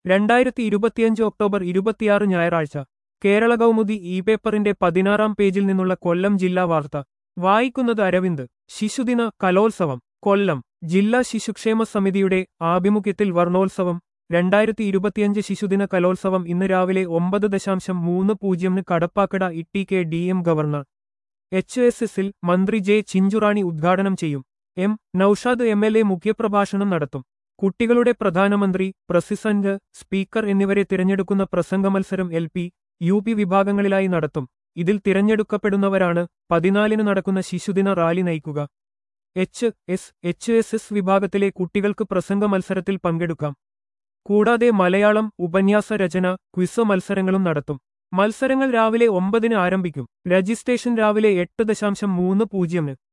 രണ്ടായിരത്തി ഇരുപത്തിയഞ്ച് ഒക്ടോബർ ഇരുപത്തിയാറ് ഞായറാഴ്ച കേരള കൗമുദി ഇ പേപ്പറിന്റെ പതിനാറാം പേജിൽ നിന്നുള്ള കൊല്ലം ജില്ലാ വാർത്ത വായിക്കുന്നത് അരവിന്ദ് ശിശുദിന കലോത്സവം കൊല്ലം ജില്ലാ ശിശുക്ഷേമ സമിതിയുടെ ആഭിമുഖ്യത്തിൽ വർണ്ണോത്സവം രണ്ടായിരത്തി ഇരുപത്തിയഞ്ച് ശിശുദിന കലോത്സവം ഇന്ന് രാവിലെ ഒമ്പത് ദശാംശം മൂന്ന് പൂജ്യമിന് കടപ്പാക്കട ഇട്ടി K D M governor H S എസിൽ മന്ത്രി ജെ ചിഞ്ചുറാണി ഉദ്ഘാടനം ചെയ്യും M Naushad M L A മുഖ്യപ്രഭാഷണം നടത്തും കുട്ടികളുടെ പ്രധാനമന്ത്രി പ്രസിഡന്റ് സ്പീക്കർ എന്നിവരെ തിരഞ്ഞെടുക്കുന്ന പ്രസംഗ മത്സരം എൽ പി യു പി വിഭാഗങ്ങളിലായി നടത്തും ഇതിൽ തിരഞ്ഞെടുക്കപ്പെടുന്നവരാണ് പതിനാലിന് നടക്കുന്ന ശിശുദിന റാലി നയിക്കുക H S H S S വിഭാഗത്തിലെ കുട്ടികൾക്ക് പ്രസംഗ മത്സരത്തിൽ പങ്കെടുക്കാം കൂടാതെ മലയാളം ഉപന്യാസ രചന ക്വിസ് മത്സരങ്ങളും നടത്തും മത്സരങ്ങൾ രാവിലെ ഒമ്പതിന് ആരംഭിക്കും രജിസ്ട്രേഷൻ രാവിലെ എട്ട് ദശാംശം മൂന്ന് പൂജ്യമിന്